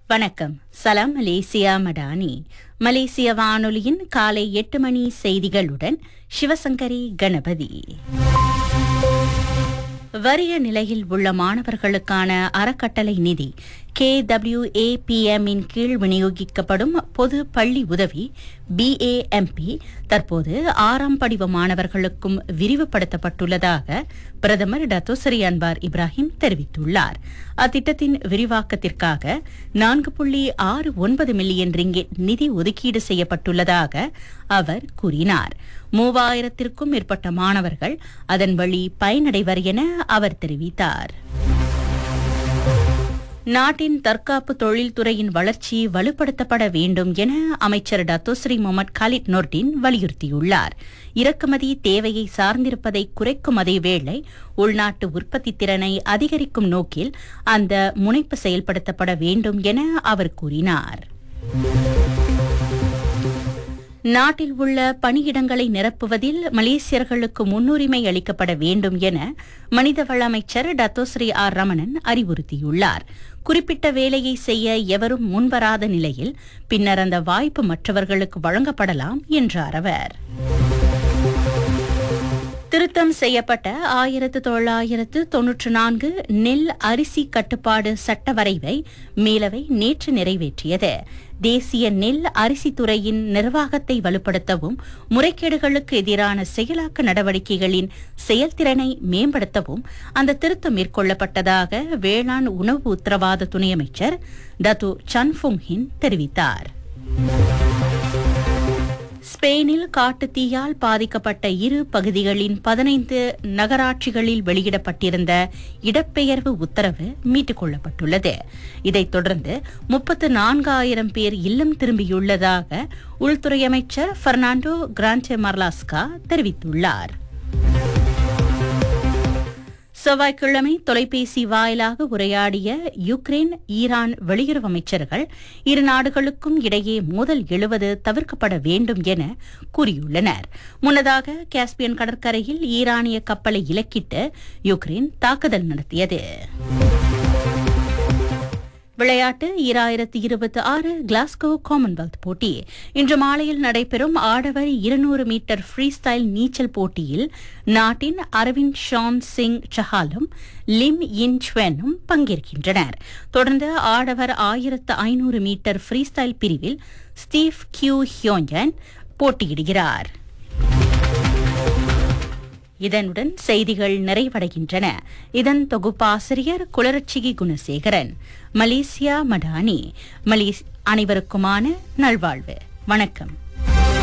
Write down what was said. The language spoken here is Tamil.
வணக்கம் சலாம் மலேசியா மடானி மலேசிய வானொலியின் காலை எட்டு மணி செய்திகளுடன் சிவசங்கரி கணபதி வறிய நிலையில் உள்ள மாணவர்களுக்கான அறக்கட்டளை நிதி கே டபிள்யூ இன் கீழ் விநியோகிக்கப்படும் பொது பள்ளி உதவி பிஏஎம்பி தற்போது ஆறாம் படிவ மாணவர்களுக்கும் விரிவுபடுத்தப்பட்டுள்ளதாக பிரதமர் டத்தோசரி அன்பார் இப்ராஹிம் தெரிவித்துள்ளார் அத்திட்டத்தின் விரிவாக்கத்திற்காக நான்கு புள்ளி ஆறு ஒன்பது மில்லியன் ரிங்கெட் நிதி ஒதுக்கீடு செய்யப்பட்டுள்ளதாக அவர் கூறினார் மூவாயிரத்திற்கும் மேற்பட்ட மாணவர்கள் அதன் வழி பயனடைவர் என அவர் தெரிவித்தார் நாட்டின் தற்காப்பு தொழில்துறையின் வளர்ச்சி வலுப்படுத்தப்பட வேண்டும் என அமைச்சர் டத்தோஸ்ரீ முகமது காலித் நொர்டின் வலியுறுத்தியுள்ளார் இறக்குமதி தேவையை சார்ந்திருப்பதை குறைக்கும் அதேவேளை உள்நாட்டு உற்பத்தி திறனை அதிகரிக்கும் நோக்கில் அந்த முனைப்பு செயல்படுத்தப்பட வேண்டும் என அவர் கூறினார் நாட்டில் உள்ள பணியிடங்களை நிரப்புவதில் மலேசியர்களுக்கு முன்னுரிமை அளிக்கப்பட வேண்டும் என மனிதவள அமைச்சர் டத்தோஸ்ரீ ஆர் ரமணன் அறிவுறுத்தியுள்ளார் குறிப்பிட்ட வேலையை செய்ய எவரும் முன்வராத நிலையில் பின்னர் அந்த வாய்ப்பு மற்றவர்களுக்கு வழங்கப்படலாம் என்றார் அவர் திருத்தம் செய்யப்பட்ட ஆயிரத்து தொள்ளாயிரத்து தொன்னூற்று நான்கு நெல் அரிசி கட்டுப்பாடு சட்ட வரைவை மேலவை நேற்று நிறைவேற்றியது தேசிய நெல் அரிசி துறையின் நிர்வாகத்தை வலுப்படுத்தவும் முறைகேடுகளுக்கு எதிரான செயலாக்க நடவடிக்கைகளின் செயல்திறனை மேம்படுத்தவும் அந்த திருத்தம் மேற்கொள்ளப்பட்டதாக வேளாண் உணவு உத்தரவாத துணை அமைச்சர் டத்து சன்ஃபுங் ஹின் தெரிவித்தார் ஸ்பெயினில் காட்டு தீயால் பாதிக்கப்பட்ட இரு பகுதிகளின் பதினைந்து நகராட்சிகளில் வெளியிடப்பட்டிருந்த இடப்பெயர்வு உத்தரவு மீட்டுக் கொள்ளப்பட்டுள்ளது இதைத் தொடர்ந்து முப்பத்து நான்காயிரம் பேர் இல்லம் திரும்பியுள்ளதாக உள்துறை அமைச்சர் பெர்னாண்டோ கிராண்டே மர்லாஸ்கா தெரிவித்துள்ளார் செவ்வாய்க்கிழமை தொலைபேசி வாயிலாக உரையாடிய யுக்ரைன் ஈரான் வெளியுறவு அமைச்சர்கள் இரு நாடுகளுக்கும் இடையே மோதல் எழுவது தவிர்க்கப்பட வேண்டும் என கூறியுள்ளனர் முன்னதாக காஸ்பியன் கடற்கரையில் ஈரானிய கப்பலை இலக்கிட்டு யுக்ரைன் தாக்குதல் நடத்தியது விளையாட்டு ஈராயிரத்தி இருபத்தி ஆறு கிளாஸ்கோ காமன்வெல்த் போட்டி இன்று மாலையில் நடைபெறும் ஆடவர் இருநூறு மீட்டர் ஃப்ரீ ஸ்டைல் நீச்சல் போட்டியில் நாட்டின் அரவிந்த் ஷான் சிங் சஹாலும் லிம் இன் ச்வெனும் பங்கேற்கின்றனர் தொடர்ந்து ஆடவர் ஆயிரத்து ஐநூறு மீட்டர் ஃப்ரீ ஸ்டைல் பிரிவில் ஸ்டீவ் கியூ ஹியோஞ்சன் போட்டியிடுகிறார் இதனுடன் செய்திகள் நிறைவடைகின்றன இதன் தொகுப்பாசிரியர் குளரட்சிகி குணசேகரன் மலேசியா மடானி மலேஸ் அனைவருக்குமான நல்வாழ்வு வணக்கம்